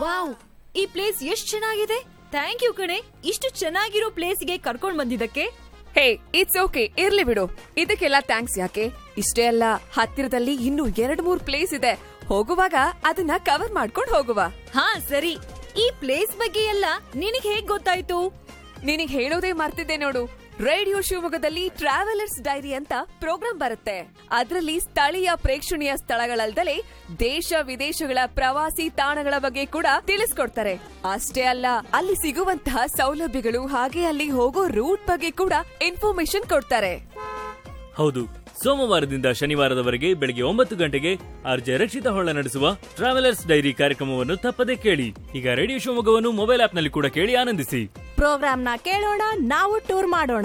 wow ಈ place ಎಷ್ಟ್ ಚೆನ್ನಾಗಿದೆ ಥ್ಯಾಂಕ್ ಯು ಕಣೆ ಇಷ್ಟು ಚೆನ್ನಾಗಿರೋ ಪ್ಲೇಸ್ಗೆ ಕರ್ಕೊಂಡ್ ಬಂದಿದ್ದಕ್ಕೆ ಹೇ ಇಟ್ಸ್ ಓಕೆ ಇರ್ಲಿ ಬಿಡು ಇದಕ್ಕೆಲ್ಲ ಥ್ಯಾಂಕ್ಸ್ ಯಾಕೆ ಇಷ್ಟೇ ಅಲ್ಲ ಹತ್ತಿರದಲ್ಲಿ ಇನ್ನೂ ಎರಡ್ ಮೂರ್ ಪ್ಲೇಸ್ ಇದೆ ಹೋಗುವಾಗ ಅದನ್ನ ಕವರ್ ಮಾಡ್ಕೊಂಡು ಹೋಗುವ ಹಾ ಸರಿ ಈ ಪ್ಲೇಸ್ ಬಗ್ಗೆ ಎಲ್ಲ ನಿನಗ್ ಹೇಗ್ ಗೊತ್ತಾಯ್ತು ನಿನಗ್ ಹೇಳೋದೇ ಮರ್ತಿದ್ದೆ ನೋಡು ರೇಡಿಯೋ ಶಿವಮೊಗ್ಗದಲ್ಲಿ ಟ್ರಾವೆಲರ್ಸ್ ಡೈರಿ ಅಂತ ಪ್ರೋಗ್ರಾಂ ಬರುತ್ತೆ ಅದರಲ್ಲಿ ಸ್ಥಳೀಯ ಪ್ರೇಕ್ಷಣೀಯ ಸ್ಥಳಗಳಲ್ದಲೆ ದೇಶ ವಿದೇಶಗಳ ಪ್ರವಾಸಿ ತಾಣಗಳ ಬಗ್ಗೆ ಕೂಡ ತಿಳಿಸ್ಕೊಡ್ತಾರೆ ಅಷ್ಟೇ ಅಲ್ಲ ಅಲ್ಲಿ ಸಿಗುವಂತಹ ಸೌಲಭ್ಯಗಳು ಹಾಗೆ ಅಲ್ಲಿ ಹೋಗೋ ರೂಟ್ ಬಗ್ಗೆ ಕೂಡ ಇನ್ಫಾರ್ಮೇಶನ್ ಕೊಡ್ತಾರೆ ಹೌದು ಸೋಮವಾರದಿಂದ ಶನಿವಾರದವರೆಗೆ ಬೆಳಗ್ಗೆ ಒಂಬತ್ತು ಗಂಟೆಗೆ ಆರ್ಜೆ ರಕ್ಷಿತ ಹೊಳ್ಳ ನಡೆಸುವ ಟ್ರಾವೆಲರ್ಸ್ ಡೈರಿ ಕಾರ್ಯಕ್ರಮವನ್ನು ತಪ್ಪದೆ ಕೇಳಿ ಈಗ ರೇಡಿಯೋ ಶಿವಮೊಗ್ಗವನ್ನು ಮೊಬೈಲ್ ಆಪ್ನಲ್ಲಿ ಕೂಡ ಕೇಳಿ ಆನಂದಿಸಿ ಪ್ರೋಗ್ರಾಮ್ನ ಕೇಳೋಣ ನಾವು ಟೂರ್ ಮಾಡೋಣ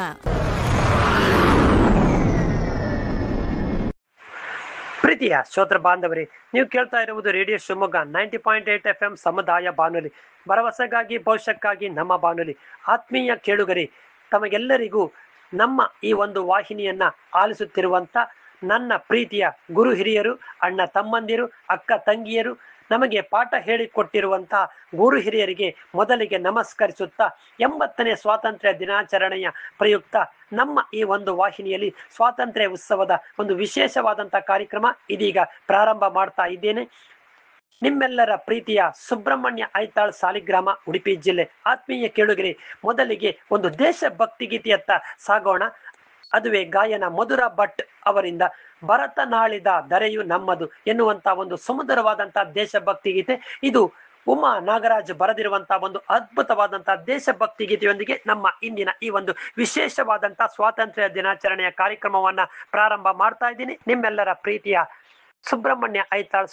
ಪ್ರೀತಿಯ ಶ್ರೋತ್ರ ಬಾಂಧವರೇ ನೀವು ಕೇಳ್ತಾ ಇರುವುದು radio Shivamogga ninety point eight F M ಸಮುದಾಯ ಬಾನುಲಿ ಭರವಸೆಗಾಗಿ ಭವಿಷ್ಯಕ್ಕಾಗಿ ನಮ್ಮ ಬಾನುಲಿ ಆತ್ಮೀಯ ಕೇಳುಗರಿ ತಮಗೆಲ್ಲರಿಗೂ ನಮ್ಮ ಈ ಒಂದು ವಾಹಿನಿಯನ್ನ ಆಲಿಸುತ್ತಿರುವಂತ ನನ್ನ ಪ್ರೀತಿಯ ಗುರು ಹಿರಿಯರು ಅಣ್ಣ ತಮ್ಮಂದಿರು ಅಕ್ಕ ತಂಗಿಯರು ನಮಗೆ ಪಾಠ ಹೇಳಿಕೊಟ್ಟಿರುವಂತಹ ಗುರು ಹಿರಿಯರಿಗೆ ಮೊದಲಿಗೆ ನಮಸ್ಕರಿಸುತ್ತಾ ಎಂಬತ್ತನೇ ಸ್ವಾತಂತ್ರ್ಯ ದಿನಾಚರಣೆಯ ಪ್ರಯುಕ್ತ ನಮ್ಮ ಈ ಒಂದು ವಾಹಿನಿಯಲ್ಲಿ ಸ್ವಾತಂತ್ರ್ಯ ಉತ್ಸವದ ಒಂದು ವಿಶೇಷವಾದಂತಹ ಕಾರ್ಯಕ್ರಮ ಇದೀಗ ಪ್ರಾರಂಭ ಮಾಡ್ತಾ ಇದ್ದೇನೆ ನಿಮ್ಮೆಲ್ಲರ ಪ್ರೀತಿಯ ಸುಬ್ರಹ್ಮಣ್ಯ ಐತಾಳ್ ಸಾಲಿಗ್ರಾಮ ಉಡುಪಿ ಜಿಲ್ಲೆ ಆತ್ಮೀಯ ಕೇಳುಗರೆ ಮೊದಲಿಗೆ ಒಂದು ದೇಶಭಕ್ತಿ ಗೀತೆಯತ್ತ ಸಾಗೋಣ ಅದುವೇ ಗಾಯನ ಮಧುರ ಭಟ್ ಅವರಿಂದ ಭರತ ನಾಳಿದ ದರೆಯು ನಮ್ಮದು ಎನ್ನುವಂತ ಒಂದು ಸುಮಧುರವಾದಂತಹ ದೇಶಭಕ್ತಿ ಗೀತೆ ಇದು ಉಮಾ ನಾಗರಾಜ್ ಬರೆದಿರುವಂತಹ ಒಂದು ಅದ್ಭುತವಾದಂತಹ ದೇಶಭಕ್ತಿ ಗೀತೆಯೊಂದಿಗೆ ನಮ್ಮ ಇಂದಿನ ಈ ಒಂದು ವಿಶೇಷವಾದಂತಹ ಸ್ವಾತಂತ್ರ್ಯ ದಿನಾಚರಣೆಯ ಕಾರ್ಯಕ್ರಮವನ್ನ ಪ್ರಾರಂಭ ಮಾಡ್ತಾ ಇದ್ದೀನಿ ನಿಮ್ಮೆಲ್ಲರ ಪ್ರೀತಿಯ ಸುಬ್ರಹ್ಮಣ್ಯ ಐತಾಳ್